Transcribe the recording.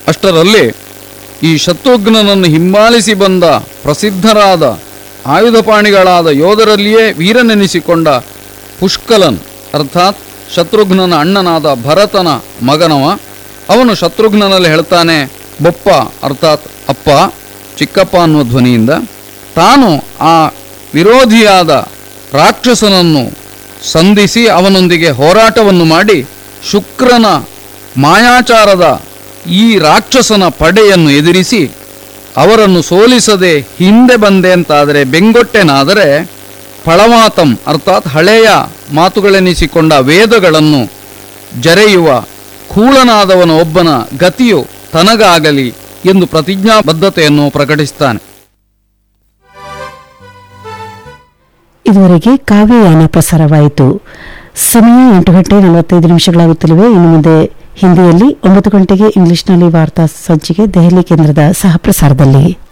ಅಷ್ಟರಲ್ಲಿ ಈ ಶತ್ರುಘ್ನನನ್ನು ಹಿಂಬಾಲಿಸಿ ಬಂದ ಪ್ರಸಿದ್ಧರಾದ ಆಯುಧಪಾಣಿಗಳಾದ ಯೋಧರಲ್ಲಿಯೇ ವೀರನೆನಿಸಿಕೊಂಡ ಪುಷ್ಕಲನ್ ಅರ್ಥಾತ್ ಶತ್ರುಘ್ನನ ಅಣ್ಣನಾದ ಭರತನ ಮಗನವ ಅವನು ಶತ್ರುಘ್ನನಲ್ಲಿ ಹೇಳ್ತಾನೆ ಬೊಪ್ಪ ಅರ್ಥಾತ್ ಅಪ್ಪ ಚಿಕ್ಕಪ್ಪ ಅನ್ನುವ ಧ್ವನಿಯಿಂದ ತಾನು ಆ ವಿರೋಧಿಯಾದ ರಾಕ್ಷಸನನ್ನು ಸಂಧಿಸಿ ಅವನೊಂದಿಗೆ ಹೋರಾಟವನ್ನು ಮಾಡಿ ಶುಕ್ರನ ಮಾಯಾಚಾರದ ಈ ರಾಕ್ಷಸನ ಪಡೆಯನ್ನು ಎದುರಿಸಿ ಅವರನ್ನು ಸೋಲಿಸದೆ ಹಿಂದೆ ಬಂದೆ ಅಂತಾದರೆ ಬೆಂಗೊಟ್ಟೆನಾದರೆ ಫಳಮಾತಂ ಅರ್ಥಾತ್ ಹಳೆಯ ಮಾತುಗಳೆನಿಸಿಕೊಂಡ ವೇದಗಳನ್ನು ಜರೆಯುವ ಕೂಳನಾದವನ ಒಬ್ಬನ ಗತಿಯು ತನಗಾಗಲಿ ಎಂದು ಪ್ರತಿಜ್ಞಾಬದ್ಧತೆಯನ್ನು ಪ್ರಕಟಿಸ್ತಾನೆ ಇದುವರೆಗೆ ಕಾವ್ಯಯಾನ ಪ್ರಸಾರವಾಯಿತು ಸಮಯ ಎಂಟು ಗಂಟೆ ನಲವತ್ತೈದು ನಿಮಿಷಗಳಾಗುತ್ತಲಿವೆ ಇನ್ನು ಮುಂದೆ ಹಿಂದಿಯಲ್ಲಿ ಒಂಬತ್ತು ಗಂಟೆಗೆ ಇಂಗ್ಲಿಷ್ನಲ್ಲಿ ವಾರ್ತಾ ಸಂಚಿಕೆ ದೆಹಲಿ ಕೇಂದ್ರದ ಸಹ ಪ್ರಸಾರದಲ್ಲಿ